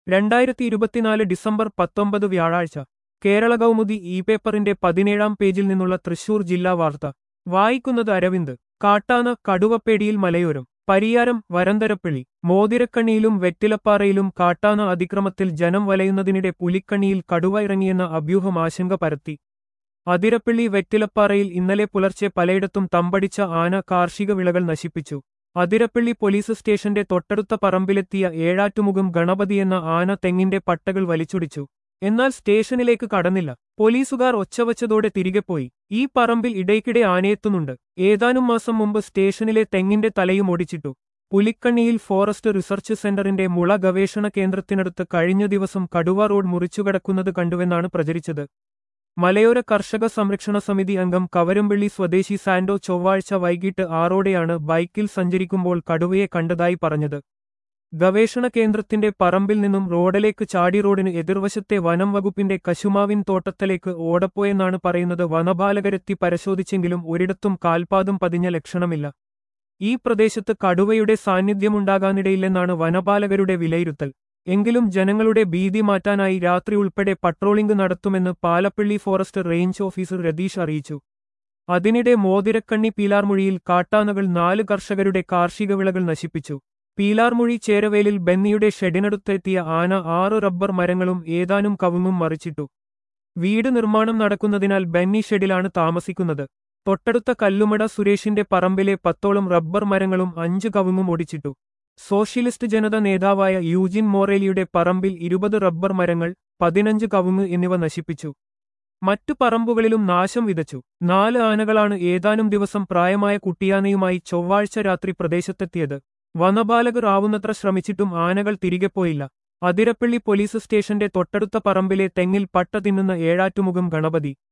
രണ്ടായിരത്തി ഇരുപത്തിനാല് ഡിസംബർ പത്തൊമ്പത് വ്യാഴാഴ്ച കേരള കൗമുദി ഇ പേപ്പറിന്റെ പതിനേഴാം പേജിൽ നിന്നുള്ള തൃശൂർ ജില്ലാ വാർത്ത വായിക്കുന്നത് അരവിന്ദ് കാട്ടാന കടുവപ്പേടിയിൽ മലയോരം പരിയാരം വരന്തരപ്പിള്ളി മോതിരക്കണ്ണിയിലും വെറ്റിലപ്പാറയിലും കാട്ടാന അതിക്രമത്തിൽ ജനം വലയുന്നതിനിടെ പുലിക്കണ്ണിയിൽ കടുവ ഇറങ്ങിയെന്ന അഭ്യൂഹം ആശങ്ക പരത്തി അതിരപ്പിള്ളി വെറ്റിലപ്പാറയിൽ ഇന്നലെ പുലർച്ചെ പലയിടത്തും തമ്പടിച്ച ആന കാർഷിക വിളകൾ നശിപ്പിച്ചു അതിരപ്പിള്ളി പോലീസ് സ്റ്റേഷന്റെ തൊട്ടടുത്ത പറമ്പിലെത്തിയ ഏഴാറ്റുമുഖം ഗണപതി എന്ന ആന തെങ്ങിന്റെ പട്ടകൾ വലിച്ചൊടിച്ചു എന്നാൽ സ്റ്റേഷനിലേക്ക് കടന്നില്ല പോലീസുകാർ ഒച്ചവച്ചതോടെ തിരികെ പോയി ഈ പറമ്പിൽ ഇടയ്ക്കിടെ ആനയെത്തുന്നുണ്ട് ഏതാനും മാസം മുമ്പ് സ്റ്റേഷനിലെ തെങ്ങിന്റെ തലയും ഒടിച്ചിട്ടു പുലിക്കണ്ണിയിൽ ഫോറസ്റ്റ് റിസർച്ച് സെന്ററിന്റെ മുള ഗവേഷണ കേന്ദ്രത്തിനടുത്ത് കഴിഞ്ഞ ദിവസം കടുവ റോഡ് മുറിച്ചുകടക്കുന്നത് കണ്ടുവെന്നാണ് പ്രചരിച്ചത് മലയോര കർഷക സംരക്ഷണ സമിതി അംഗം കവരമ്പള്ളി സ്വദേശി സാൻഡോ ചൊവ്വാഴ്ച വൈകിട്ട് ആറോടെയാണ് ബൈക്കിൽ സഞ്ചരിക്കുമ്പോൾ കടുവയെ കണ്ടതായി പറഞ്ഞത് ഗവേഷണ കേന്ദ്രത്തിന്റെ പറമ്പിൽ നിന്നും റോഡിലേക്ക് ചാടി റോഡിന് എതിർവശത്തെ വനം വകുപ്പിന്റെ കശുമാവിൻ തോട്ടത്തിലേക്ക് ഓടപ്പോയെന്നാണ് പറയുന്നത് വനപാലകരെത്തി പരിശോധിച്ചെങ്കിലും ഒരിടത്തും കാൽപാദം പതിഞ്ഞ ലക്ഷണമില്ല ഈ പ്രദേശത്ത് കടുവയുടെ സാന്നിധ്യമുണ്ടാകാനിടയില്ലെന്നാണ് വനപാലകരുടെ വിലയിരുത്തൽ എങ്കിലും ജനങ്ങളുടെ ഭീതി മാറ്റാനായി രാത്രി ഉൾപ്പെടെ പട്രോളിംഗ് നടത്തുമെന്ന് Palappilly forest range officer Ratheesh അറിയിച്ചു അതിനിടെ മോതിരക്കണ്ണി പീലാർമൊഴിയിൽ കാട്ടാനകൾ നാല് കർഷകരുടെ കാർഷിക വിളകൾ നശിപ്പിച്ചു പീലാർമൊഴി ചേരവേലിൽ ബെന്നിയുടെ ഷെഡിനടുത്തെത്തിയ ആന ആറ് റബ്ബർ മരങ്ങളും ഏതാനും കവുങ്ങും മറിച്ചിട്ടു വീട് നിർമ്മാണം നടക്കുന്നതിനാൽ ബെന്നി ഷെഡിലാണ് താമസിക്കുന്നത് തൊട്ടടുത്ത കല്ലുമട സുരേഷിന്റെ പറമ്പിലെ പത്തോളം റബ്ബർ മരങ്ങളും അഞ്ച് കവുങ്ങും ഒടിച്ചിട്ടു സോഷ്യലിസ്റ്റ് ജനത നേതാവായ യൂജിൻ മോറേലിയുടെ പറമ്പിൽ ഇരുപത് റബ്ബർ മരങ്ങൾ പതിനഞ്ച് കവുങ്ങ് എന്നിവ നശിപ്പിച്ചു മറ്റു പറമ്പുകളിലും നാശം വിതച്ചു നാല് ആനകളാണ് ഏതാനും ദിവസം പ്രായമായ കുട്ടിയാനയുമായി ചൊവ്വാഴ്ച രാത്രി പ്രദേശത്തെത്തിയത് വനപാലകർ ആവുന്നത്ര ശ്രമിച്ചിട്ടും ആനകൾ തിരികെ പോയില്ല അതിരപ്പള്ളി പോലീസ് സ്റ്റേഷന്റെ തൊട്ടടുത്ത പറമ്പിലെ തെങ്ങിൽ പട്ട തിന്നുന്ന ഏഴാറ്റുമുഖം ഗണപതി